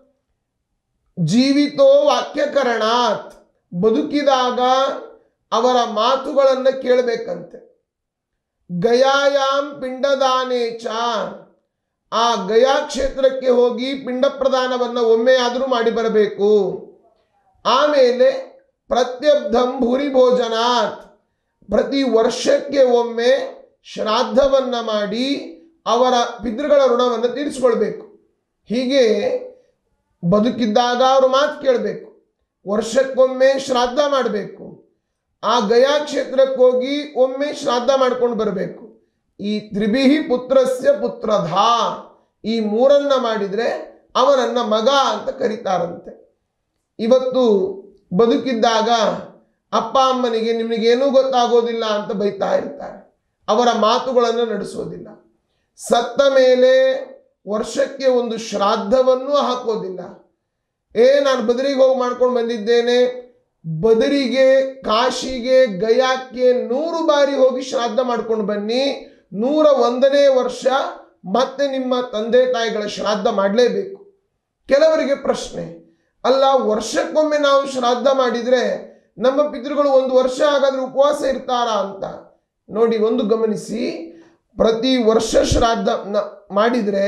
ಜೀವಿತೋ ವಾಕ್ಯಕರಣಾತ್ ಬದುಕಿದಾಗ ಅವರ ಮಾತುಗಳನ್ನು ಕೇಳಬೇಕಂತೆ ಗಯಾಯಾಮ್ ಪಿಂಡದಾನೇ ಚ ಆ ಗಯಾ ಕ್ಷೇತ್ರಕ್ಕೆ ಹೋಗಿ ಪಿಂಡ ಪ್ರದಾನವನ್ನು ಒಮ್ಮೆ ಆದರೂ ಮಾಡಿ ಬರಬೇಕು ಆಮೇಲೆ ಪ್ರತ್ಯಬ್ಧಂ ಭೂರಿ ಭೋಜನಾತ್ ಪ್ರತಿ ವರ್ಷಕ್ಕೆ ಒಮ್ಮೆ ಶ್ರಾದ್ದವನ್ನ ಮಾಡಿ ಅವರ ಪಿತೃಗಳ ಋಣವನ್ನು ತೀರಿಸ್ಕೊಳ್ಬೇಕು ಹೀಗೆ ಬದುಕಿದ್ದಾಗ ಅವರು ಮಾತು ಕೇಳಬೇಕು ವರ್ಷಕ್ಕೊಮ್ಮೆ ಶ್ರಾದ್ದ ಮಾಡಬೇಕು ಆ ಗಯಾ ಕ್ಷೇತ್ರಕ್ಕೆ ಹೋಗಿ ಒಮ್ಮೆ ಶ್ರಾದ್ದ ಮಾಡ್ಕೊಂಡು ಬರಬೇಕು ಈ ತ್ರಿಭಿಹಿ ಪುತ್ರಸ್ಯ ಪುತ್ರಧ ಈ ಮೂರನ್ನ ಮಾಡಿದರೆ ಅವನನ್ನ ಮಗ ಅಂತ ಕರೀತಾರಂತೆ ಇವತ್ತು ಬದುಕಿದ್ದಾಗ ಅಪ್ಪ ಅಮ್ಮನಿಗೆ ನಿಮಗೇನೂ ಗೊತ್ತಾಗೋದಿಲ್ಲ ಅಂತ ಬೈತಾ ಇರ್ತಾರೆ ಅವರ ಮಾತುಗಳನ್ನು ನಡೆಸೋದಿಲ್ಲ ಸತ್ತ ಮೇಲೆ ವರ್ಷಕ್ಕೆ ಒಂದು ಶ್ರಾದ್ದವನ್ನು ಹಾಕೋದಿಲ್ಲ ಏ ನಾನು ಬದರಿಗೆ ಹೋಗಿ ಮಾಡ್ಕೊಂಡು ಬಂದಿದ್ದೇನೆ ಬದರಿಗೆ ಕಾಶಿಗೆ ಗಯಾಕ್ಕೆ ನೂರು ಬಾರಿ ಹೋಗಿ ಶ್ರಾದ್ದ ಮಾಡ್ಕೊಂಡು ಬನ್ನಿ ನೂರ ಒಂದನೇ ವರ್ಷ ಮತ್ತೆ ನಿಮ್ಮ ತಂದೆ ತಾಯಿಗಳ ಶ್ರಾದ್ದ ಮಾಡಲೇಬೇಕು ಕೆಲವರಿಗೆ ಪ್ರಶ್ನೆ ಅಲ್ಲ ವರ್ಷಕ್ಕೊಮ್ಮೆ ನಾವು ಶ್ರಾದ್ದ ಮಾಡಿದರೆ ನಮ್ಮ ಪಿತೃಗಳು ಒಂದು ವರ್ಷ ಹಾಗಾದ್ರೆ ಉಪವಾಸ ಇರ್ತಾರಾ ಅಂತ ನೋಡಿ ಒಂದು ಗಮನಿಸಿ ಪ್ರತಿ ವರ್ಷ ಶ್ರಾದ್ದ ನ- ಮಾಡಿದರೆ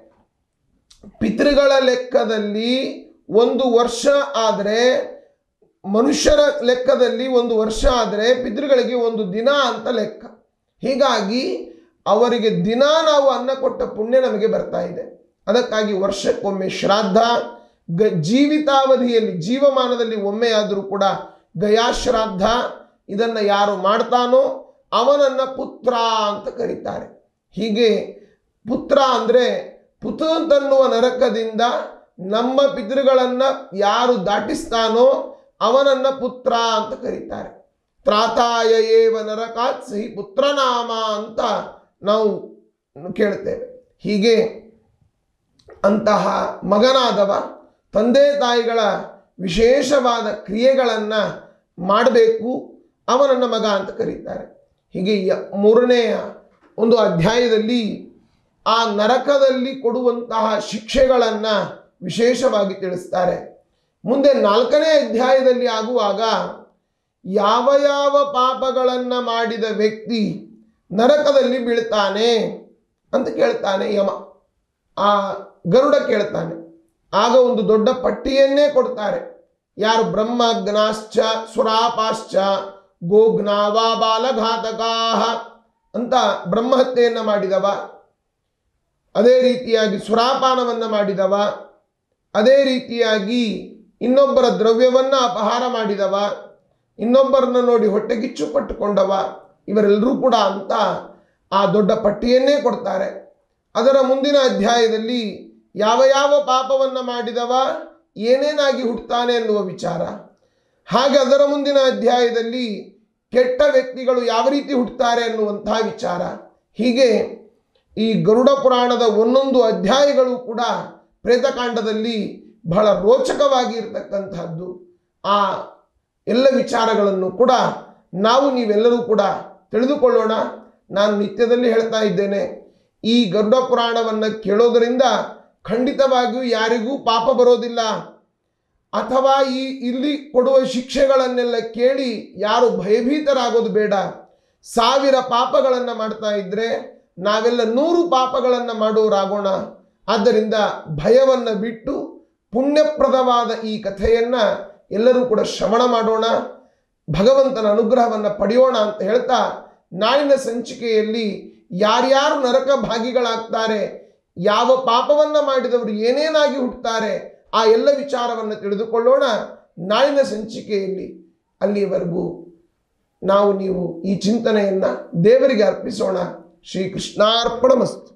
ಪಿತೃಗಳ ಲೆಕ್ಕದಲ್ಲಿ ಒಂದು ವರ್ಷ ಆದರೆ ಮನುಷ್ಯರ ಲೆಕ್ಕದಲ್ಲಿ ಒಂದು ವರ್ಷ ಆದರೆ ಪಿತೃಗಳಿಗೆ ಒಂದು ದಿನ ಅಂತ ಲೆಕ್ಕ ಹೀಗಾಗಿ ಅವರಿಗೆ ದಿನ ನಾವು ಅನ್ನ ಕೊಟ್ಟ ಪುಣ್ಯ ನಮಗೆ ಬರ್ತಾ ಇದೆ ಅದಕ್ಕಾಗಿ ವರ್ಷಕ್ಕೊಮ್ಮೆ ಶ್ರಾದ್ದ ಗ ಜೀವಿತಾವಧಿಯಲ್ಲಿ ಜೀವಮಾನದಲ್ಲಿ ಒಮ್ಮೆ ಆದರೂ ಕೂಡ ಗಯಾಶ್ರಾದ್ದ ಇದನ್ನು ಯಾರು ಮಾಡ್ತಾನೋ ಅವನನ್ನ ಪುತ್ರ ಅಂತ ಕರೀತಾರೆ ಹೀಗೆ ಪುತ್ರ ಅಂದರೆ ಪುತಂತನ್ನುವ ನರಕದಿಂದ ನಮ್ಮ ಪಿತೃಗಳನ್ನು ಯಾರು ದಾಟಿಸ್ತಾನೋ ಅವನನ್ನ ಪುತ್ರ ಅಂತ ಕರೀತಾರೆ ತ್ರಾತಾಯ ಏವ ನರಕಾತ್ ಸಿಹಿ ಪುತ್ರನಾಮ ಅಂತ ನಾವು ಕೇಳ್ತೇವೆ ಹೀಗೆ ಅಂತಹ ಮಗನಾದವ ತಂದೆ ತಾಯಿಗಳ ವಿಶೇಷವಾದ ಕ್ರಿಯೆಗಳನ್ನು ಮಾಡಬೇಕು ಅವನನ್ನ ಮಗ ಅಂತ ಕರೀತಾರೆ ಹೀಗೆ ಯ- ಮೂರನೆಯ ಒಂದು ಅಧ್ಯಾಯದಲ್ಲಿ ಆ ನರಕದಲ್ಲಿ ಕೊಡುವಂತಹ ಶಿಕ್ಷೆಗಳನ್ನು ವಿಶೇಷವಾಗಿ ತಿಳಿಸ್ತಾರೆ ಮುಂದೆ ನಾಲ್ಕನೇ ಅಧ್ಯಾಯದಲ್ಲಿ ಆಗುವಾಗ ಯಾವ ಯಾವ ಪಾಪಗಳನ್ನು ಮಾಡಿದ ವ್ಯಕ್ತಿ ನರಕದಲ್ಲಿ ಬೀಳ್ತಾನೆ ಅಂತ ಕೇಳ್ತಾನೆ ಯಮ ಆ ಗರುಡ ಕೇಳ್ತಾನೆ ಆಗ ಒಂದು ದೊಡ್ಡ ಪಟ್ಟಿಯನ್ನೇ ಕೊಡ್ತಾರೆ ಯಾರು ಬ್ರಹ್ಮಗ್ನಾಶ್ಚ ಸುರಾಪಾಶ್ಚ ಗೋಗ್ನಾವಾ ಬಾಲಘಾತಕಾಹ ಅಂತ ಬ್ರಹ್ಮಹತ್ಯೆಯನ್ನು ಮಾಡಿದವ ಅದೇ ರೀತಿಯಾಗಿ ಸುರಾಪಾನವನ್ನು ಮಾಡಿದವ ಅದೇ ರೀತಿಯಾಗಿ ಇನ್ನೊಬ್ಬರ ದ್ರವ್ಯವನ್ನು ಅಪಹಾರ ಮಾಡಿದವ ಇನ್ನೊಬ್ಬರನ್ನ ನೋಡಿ ಹೊಟ್ಟೆಗಿಚ್ಚು ಪಟ್ಟುಕೊಂಡವ ಇವರೆಲ್ಲರೂ ಕೂಡ ಅಂತ ಆ ದೊಡ್ಡ ಪಟ್ಟಿಯನ್ನೇ ಕೊಡ್ತಾರೆ ಅದರ ಮುಂದಿನ ಅಧ್ಯಾಯದಲ್ಲಿ ಯಾವ ಯಾವ ಪಾಪವನ್ನು ಮಾಡಿದವ ಏನೇನಾಗಿ ಹುಟ್ಟುತ್ತಾನೆ ಎನ್ನುವ ವಿಚಾರ ಹಾಗೆ ಅದರ ಮುಂದಿನ ಅಧ್ಯಾಯದಲ್ಲಿ ಕೆಟ್ಟ ವ್ಯಕ್ತಿಗಳು ಯಾವ ರೀತಿ ಹುಟ್ಟುತ್ತಾರೆ ಅನ್ನುವಂತಹ ವಿಚಾರ ಹೀಗೆ ಈ ಗರುಡ ಪುರಾಣದ ಒಂದೊಂದು ಅಧ್ಯಾಯಗಳು ಕೂಡ ಪ್ರೇತಕಾಂಡದಲ್ಲಿ ಬಹಳ ರೋಚಕವಾಗಿ ಇರತಕ್ಕಂತಹದ್ದು ಆ ಎಲ್ಲ ವಿಚಾರಗಳನ್ನು ಕೂಡ ನಾವು ನೀವೆಲ್ಲರೂ ಕೂಡ ತಿಳಿದುಕೊಳ್ಳೋಣ ನಾನು ನಿತ್ಯದಲ್ಲಿ ಹೇಳ್ತಾ ಇದ್ದೇನೆ ಈ ಗರುಡ ಪುರಾಣವನ್ನು ಕೇಳೋದರಿಂದ ಖಂಡಿತವಾಗಿಯೂ ಯಾರಿಗೂ ಪಾಪ ಬರೋದಿಲ್ಲ ಅಥವಾ ಈ ಇಲ್ಲಿ ಕೊಡುವ ಶಿಕ್ಷೆಗಳನ್ನೆಲ್ಲ ಕೇಳಿ ಯಾರು ಭಯಭೀತರಾಗೋದು ಬೇಡ ಸಾವಿರ ಪಾಪಗಳನ್ನು ಮಾಡ್ತಾ ಇದ್ದರೆ ನಾವೆಲ್ಲ ನೂರು ಪಾಪಗಳನ್ನು ಮಾಡುವರಾಗೋಣ ಆದ್ದರಿಂದ ಭಯವನ್ನು ಬಿಟ್ಟು ಪುಣ್ಯಪ್ರದವಾದ ಈ ಕಥೆಯನ್ನು ಎಲ್ಲರೂ ಕೂಡ ಶ್ರವಣ ಮಾಡೋಣ ಭಗವಂತನ ಅನುಗ್ರಹವನ್ನು ಪಡೆಯೋಣ ಅಂತ ಹೇಳ್ತಾ ನಾಳಿನ ಸಂಚಿಕೆಯಲ್ಲಿ ಯಾರ್ಯಾರು ನರಕ ಭಾಗಿಗಳಾಗ್ತಾರೆ ಯಾವ ಪಾಪವನ್ನು ಮಾಡಿದವರು ಏನೇನಾಗಿ ಹುಟ್ಟುತ್ತಾರೆ ಆ ಎಲ್ಲ ವಿಚಾರವನ್ನು ತಿಳಿದುಕೊಳ್ಳೋಣ ನಾಳಿನ ಸಂಚಿಕೆಯಲ್ಲಿ ಅಲ್ಲಿಯವರೆಗೂ ನಾವು ನೀವು ಈ ಚಿಂತನೆಯನ್ನು ದೇವರಿಗೆ ಅರ್ಪಿಸೋಣ ಶ್ರೀ ಕೃಷ್ಣಾರ್ಪಣಮಸ್ತು